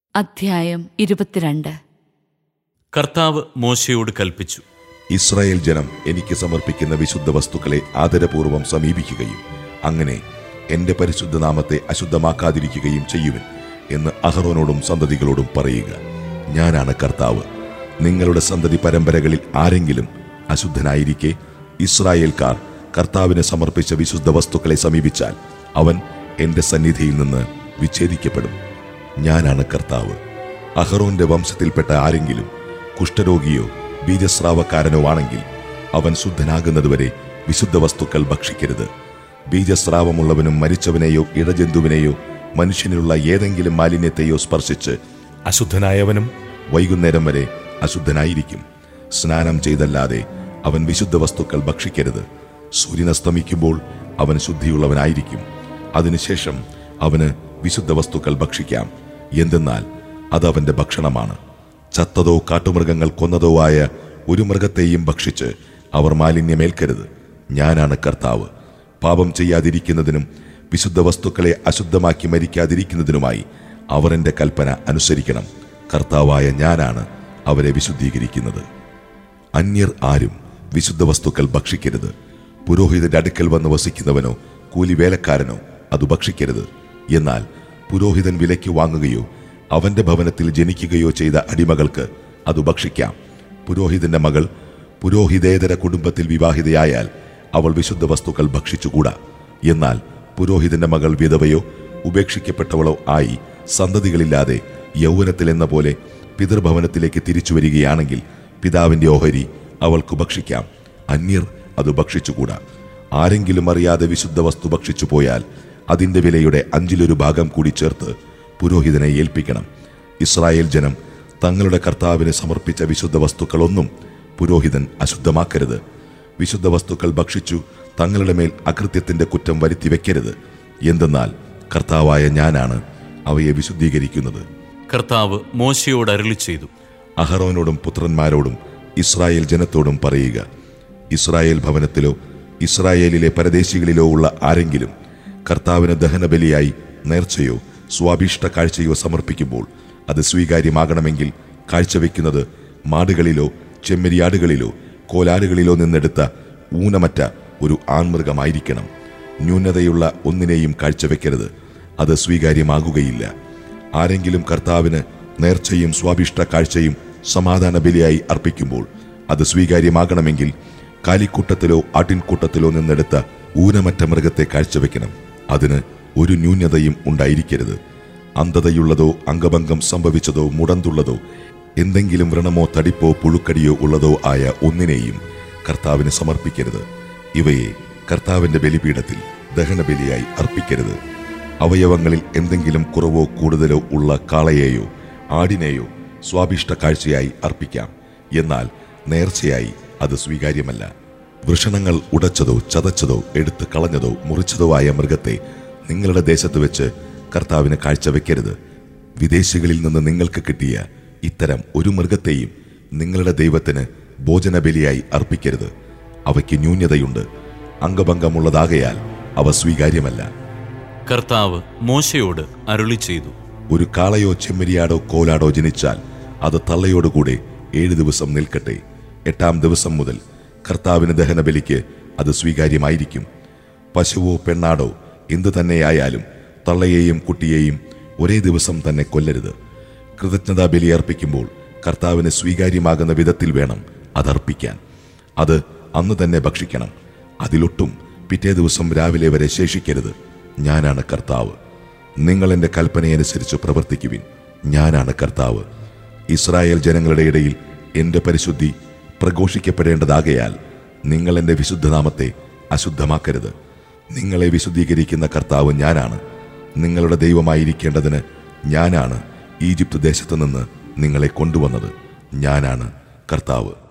അധ്യായം ഇരുപത്തിരണ്ട് കർത്താവ് മോശയോട് കൽപ്പിച്ചു ഇസ്രായേൽ ജനം എനിക്ക് സമർപ്പിക്കുന്ന വിശുദ്ധ വസ്തുക്കളെ ആദരപൂർവ്വം സമീപിക്കുകയും അങ്ങനെ എന്റെ പരിശുദ്ധ നാമത്തെ അശുദ്ധമാക്കാതിരിക്കുകയും ചെയ്യുവിൻ എന്ന് അഹറോനോടും സന്തതികളോടും പറയുക ഞാനാണ് കർത്താവ് നിങ്ങളുടെ സന്തതി പരമ്പരകളിൽ ആരെങ്കിലും അശുദ്ധനായിരിക്കെ ഇസ്രായേൽക്കാർ കർത്താവിന് സമർപ്പിച്ച വിശുദ്ധ വസ്തുക്കളെ സമീപിച്ചാൽ അവൻ എന്റെ സന്നിധിയിൽ നിന്ന് വിച്ഛേദിക്കപ്പെടും ഞാനാണ് കർത്താവ് അഹറോന്റെ വംശത്തിൽപ്പെട്ട ആരെങ്കിലും കുഷ്ഠരോഗിയോ ബീജസ്രാവക്കാരനോ ആണെങ്കിൽ അവൻ ശുദ്ധനാകുന്നതുവരെ വിശുദ്ധ വസ്തുക്കൾ ഭക്ഷിക്കരുത് ബീജസ്രാവമുള്ളവനും മരിച്ചവനെയോ ഇടജന്തുവിനെയോ മനുഷ്യനിലുള്ള ഏതെങ്കിലും മാലിന്യത്തെയോ സ്പർശിച്ച് അശുദ്ധനായവനും വൈകുന്നേരം വരെ അശുദ്ധനായിരിക്കും സ്നാനം ചെയ്തല്ലാതെ അവൻ വിശുദ്ധ വസ്തുക്കൾ ഭക്ഷിക്കരുത് സൂര്യനസ്തമിക്കുമ്പോൾ അവൻ ശുദ്ധിയുള്ളവനായിരിക്കും അതിനുശേഷം അവന് വിശുദ്ധ വസ്തുക്കൾ ഭക്ഷിക്കാം എന്തെന്നാൽ അത് അവന്റെ ഭക്ഷണമാണ് ചത്തതോ കാട്ടുമൃഗങ്ങൾ കൊന്നതോ ആയ ഒരു മൃഗത്തെയും ഭക്ഷിച്ച് അവർ മാലിന്യമേൽക്കരുത് ഞാനാണ് കർത്താവ് പാപം ചെയ്യാതിരിക്കുന്നതിനും വിശുദ്ധ വസ്തുക്കളെ അശുദ്ധമാക്കി മരിക്കാതിരിക്കുന്നതിനുമായി അവർ എന്റെ കൽപ്പന അനുസരിക്കണം കർത്താവായ ഞാനാണ് അവരെ വിശുദ്ധീകരിക്കുന്നത് അന്യർ ആരും വിശുദ്ധ വസ്തുക്കൾ ഭക്ഷിക്കരുത് പുരോഹിതന്റെ അടുക്കൽ വന്ന് വസിക്കുന്നവനോ കൂലി വേലക്കാരനോ അത് ഭക്ഷിക്കരുത് എന്നാൽ പുരോഹിതൻ വിലയ്ക്ക് വാങ്ങുകയോ അവന്റെ ഭവനത്തിൽ ജനിക്കുകയോ ചെയ്ത അടിമകൾക്ക് അത് ഭക്ഷിക്കാം പുരോഹിതന്റെ മകൾ പുരോഹിതേതര കുടുംബത്തിൽ വിവാഹിതയായാൽ അവൾ വിശുദ്ധ വസ്തുക്കൾ ഭക്ഷിച്ചുകൂടാ എന്നാൽ പുരോഹിതന്റെ മകൾ വിധവയോ ഉപേക്ഷിക്കപ്പെട്ടവളോ ആയി സന്തതികളില്ലാതെ യൗവനത്തിൽ എന്ന പോലെ പിതൃഭവനത്തിലേക്ക് തിരിച്ചു വരികയാണെങ്കിൽ പിതാവിന്റെ ഓഹരി അവൾക്ക് ഭക്ഷിക്കാം അന്യർ അത് ഭക്ഷിച്ചുകൂടാ ആരെങ്കിലും അറിയാതെ വിശുദ്ധ വസ്തു ഭക്ഷിച്ചു പോയാൽ അതിന്റെ വിലയുടെ അഞ്ചിലൊരു ഭാഗം കൂടി ചേർത്ത് പുരോഹിതനെ ഏൽപ്പിക്കണം ഇസ്രായേൽ ജനം തങ്ങളുടെ കർത്താവിന് സമർപ്പിച്ച വിശുദ്ധ വസ്തുക്കളൊന്നും പുരോഹിതൻ അശുദ്ധമാക്കരുത് വിശുദ്ധ വസ്തുക്കൾ ഭക്ഷിച്ചു തങ്ങളുടെ മേൽ അകൃത്യത്തിന്റെ കുറ്റം വരുത്തി വെക്കരുത് എന്തെന്നാൽ കർത്താവായ ഞാനാണ് അവയെ വിശുദ്ധീകരിക്കുന്നത് കർത്താവ് മോശയോട് അരുളി ചെയ്തു അഹറോനോടും പുത്രന്മാരോടും ഇസ്രായേൽ ജനത്തോടും പറയുക ഇസ്രായേൽ ഭവനത്തിലോ ഇസ്രായേലിലെ പരദേശികളിലോ ഉള്ള ആരെങ്കിലും കർത്താവിന് ദഹനബലിയായി നേർച്ചയോ സ്വാഭീഷ്ട കാഴ്ചയോ സമർപ്പിക്കുമ്പോൾ അത് സ്വീകാര്യമാകണമെങ്കിൽ കാഴ്ചവെക്കുന്നത് മാടുകളിലോ ചെമ്മരിയാടുകളിലോ കോലാടുകളിലോ നിന്നെടുത്ത ഊനമറ്റ ഒരു ആൺമൃഗമായിരിക്കണം ന്യൂനതയുള്ള ഒന്നിനെയും കാഴ്ചവെക്കരുത് അത് സ്വീകാര്യമാകുകയില്ല ആരെങ്കിലും കർത്താവിന് നേർച്ചയും സ്വാഭിഷ്ട കാഴ്ചയും സമാധാന ബലിയായി അർപ്പിക്കുമ്പോൾ അത് സ്വീകാര്യമാകണമെങ്കിൽ കാലിക്കൂട്ടത്തിലോ ആട്ടിൻകൂട്ടത്തിലോ നിന്നെടുത്ത ഊനമറ്റ മൃഗത്തെ കാഴ്ചവെക്കണം അതിന് ഒരു ന്യൂനതയും ഉണ്ടായിരിക്കരുത് അന്ധതയുള്ളതോ അംഗഭംഗം സംഭവിച്ചതോ മുടന്തുള്ളതോ എന്തെങ്കിലും വ്രണമോ തടിപ്പോ പുഴുക്കടിയോ ഉള്ളതോ ആയ ഒന്നിനെയും കർത്താവിന് സമർപ്പിക്കരുത് ഇവയെ കർത്താവിന്റെ ബലിപീഠത്തിൽ ദഹനബലിയായി അർപ്പിക്കരുത് അവയവങ്ങളിൽ എന്തെങ്കിലും കുറവോ കൂടുതലോ ഉള്ള കാളയെയോ ആടിനെയോ സ്വാഭിഷ്ട കാഴ്ചയായി അർപ്പിക്കാം എന്നാൽ നേർച്ചയായി അത് സ്വീകാര്യമല്ല വൃഷണങ്ങൾ ഉടച്ചതോ ചതച്ചതോ എടുത്തു കളഞ്ഞതോ മുറിച്ചതോ ആയ മൃഗത്തെ നിങ്ങളുടെ ദേശത്ത് വെച്ച് കർത്താവിന് കാഴ്ചവെക്കരുത് വിദേശികളിൽ നിന്ന് നിങ്ങൾക്ക് കിട്ടിയ ഇത്തരം ഒരു മൃഗത്തെയും നിങ്ങളുടെ ദൈവത്തിന് ഭോജനബലിയായി അർപ്പിക്കരുത് അവയ്ക്ക് ന്യൂനതയുണ്ട് അംഗഭംഗമുള്ളതാകയാൽ അവ സ്വീകാര്യമല്ല കർത്താവ് മോശയോട് അരുളി ചെയ്തു ഒരു കാളയോ ചെമ്മരിയാടോ കോലാടോ ജനിച്ചാൽ അത് തള്ളയോടുകൂടെ ഏഴ് ദിവസം നിൽക്കട്ടെ എട്ടാം ദിവസം മുതൽ കർത്താവിന് ദഹനബലിക്ക് അത് സ്വീകാര്യമായിരിക്കും പശുവോ പെണ്ണാടോ എന്തു തന്നെയായാലും തള്ളയെയും കുട്ടിയെയും ഒരേ ദിവസം തന്നെ കൊല്ലരുത് കൃതജ്ഞതാ ബലി അർപ്പിക്കുമ്പോൾ കർത്താവിന് സ്വീകാര്യമാകുന്ന വിധത്തിൽ വേണം അതർപ്പിക്കാൻ അത് അന്ന് തന്നെ ഭക്ഷിക്കണം അതിലൊട്ടും പിറ്റേ ദിവസം രാവിലെ വരെ ശേഷിക്കരുത് ഞാനാണ് കർത്താവ് നിങ്ങൾ എൻ്റെ കൽപ്പനയനുസരിച്ച് പ്രവർത്തിക്കുവിൻ ഞാനാണ് കർത്താവ് ഇസ്രായേൽ ജനങ്ങളുടെ ഇടയിൽ എൻ്റെ പരിശുദ്ധി പ്രഘോഷിക്കപ്പെടേണ്ടതാകയാൽ നിങ്ങൾ എൻ്റെ വിശുദ്ധനാമത്തെ അശുദ്ധമാക്കരുത് നിങ്ങളെ വിശുദ്ധീകരിക്കുന്ന കർത്താവ് ഞാനാണ് നിങ്ങളുടെ ദൈവമായിരിക്കേണ്ടതിന് ഞാനാണ് ഈജിപ്ത് ദേശത്തു നിന്ന് നിങ്ങളെ കൊണ്ടുവന്നത് ഞാനാണ് കർത്താവ്